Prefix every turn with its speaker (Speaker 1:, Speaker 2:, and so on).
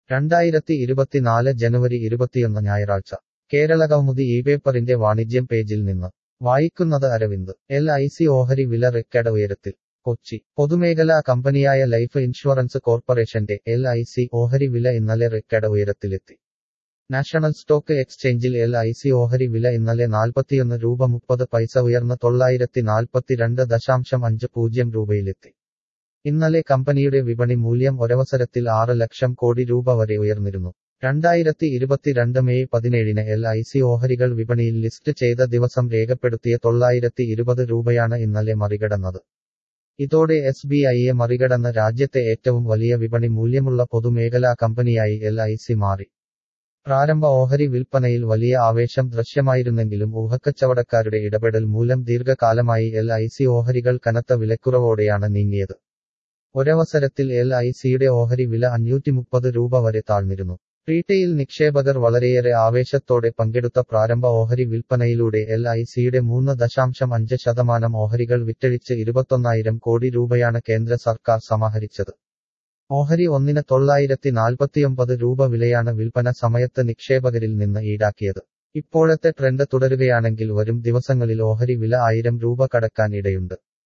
Speaker 1: രണ്ടായിരത്തി ഇരുപത്തിനാല് ജനുവരി ഇരുപത്തിയൊന്ന് ഞായറാഴ്ച കേരള കൗമുദി ഈ പേപ്പറിന്റെ വാണിജ്യം പേജിൽ നിന്ന് വായിക്കുന്നത് അരവിന്ദ് എൽ ഐ സി ഓഹരി വില റെക്കഡ് ഉയരത്തിൽ കൊച്ചി പൊതുമേഖലാ കമ്പനിയായ ലൈഫ് ഇൻഷുറൻസ് കോർപ്പറേഷന്റെ എൽ ഐ സി ഓഹരി വില ഇന്നലെ റെക്കഡ് ഉയരത്തിലെത്തി നാഷണൽ സ്റ്റോക്ക് എക്സ്ചേഞ്ചിൽ എൽ ഐ സി ഓഹരി വില ഇന്നലെ നാൽപ്പത്തിയൊന്ന് രൂപ മുപ്പത് പൈസ ഉയർന്ന് തൊള്ളായിരത്തി നാൽപ്പത്തിരണ്ട് ദശാംശം അഞ്ച് പൂജ്യം രൂപയിലെത്തി ഇന്നലെ കമ്പനിയുടെ വിപണി മൂല്യം ഒരവസരത്തിൽ ആറ് ലക്ഷം കോടി രൂപ വരെ ഉയർന്നിരുന്നു രണ്ടായിരത്തി ഇരുപത്തിരണ്ട് മെയ് പതിനേഴിന് എൽ ഐ സി ഓഹരികൾ വിപണിയിൽ ലിസ്റ്റ് ചെയ്ത ദിവസം രേഖപ്പെടുത്തിയ തൊള്ളായിരത്തി ഇരുപത് രൂപയാണ് ഇന്നലെ മറികടന്നത് ഇതോടെ എസ് ബി ഐയെ മറികടന്ന് രാജ്യത്തെ ഏറ്റവും വലിയ വിപണി മൂല്യമുള്ള പൊതുമേഖലാ കമ്പനിയായി എൽ ഐ സി മാറി പ്രാരംഭ ഓഹരി വിൽപ്പനയിൽ വലിയ ആവേശം ദൃശ്യമായിരുന്നെങ്കിലും ഊഹക്കച്ചവടക്കാരുടെ ഇടപെടൽ മൂലം ദീർഘകാലമായി എൽ ഐ സി ഓഹരികൾ കനത്ത വിലക്കുറവോടെയാണ് നീങ്ങിയത് ഒരവസരത്തിൽ എൽ ഐ സിയുടെ ഓഹരി വില അഞ്ഞൂറ്റി മുപ്പത് രൂപ വരെ താഴ്ന്നിരുന്നു റീറ്റെയിൽ നിക്ഷേപകർ വളരെയേറെ ആവേശത്തോടെ പങ്കെടുത്ത പ്രാരംഭ ഓഹരി വിൽപ്പനയിലൂടെ എൽ ഐ സിയുടെ മൂന്ന് ദശാംശം അഞ്ച് ശതമാനം ഓഹരികൾ വിറ്റഴിച്ച് ഇരുപത്തൊന്നായിരം കോടി രൂപയാണ് കേന്ദ്ര സർക്കാർ സമാഹരിച്ചത് ഓഹരി ഒന്നിന് തൊള്ളായിരത്തി നാൽപ്പത്തിയൊമ്പത് രൂപ വിലയാണ് വിൽപ്പന സമയത്ത് നിക്ഷേപകരിൽ നിന്ന് ഈടാക്കിയത് ഇപ്പോഴത്തെ ട്രെൻഡ് തുടരുകയാണെങ്കിൽ വരും ദിവസങ്ങളിൽ ഓഹരി വില ആയിരം രൂപ കടക്കാൻ ഇടയുണ്ട്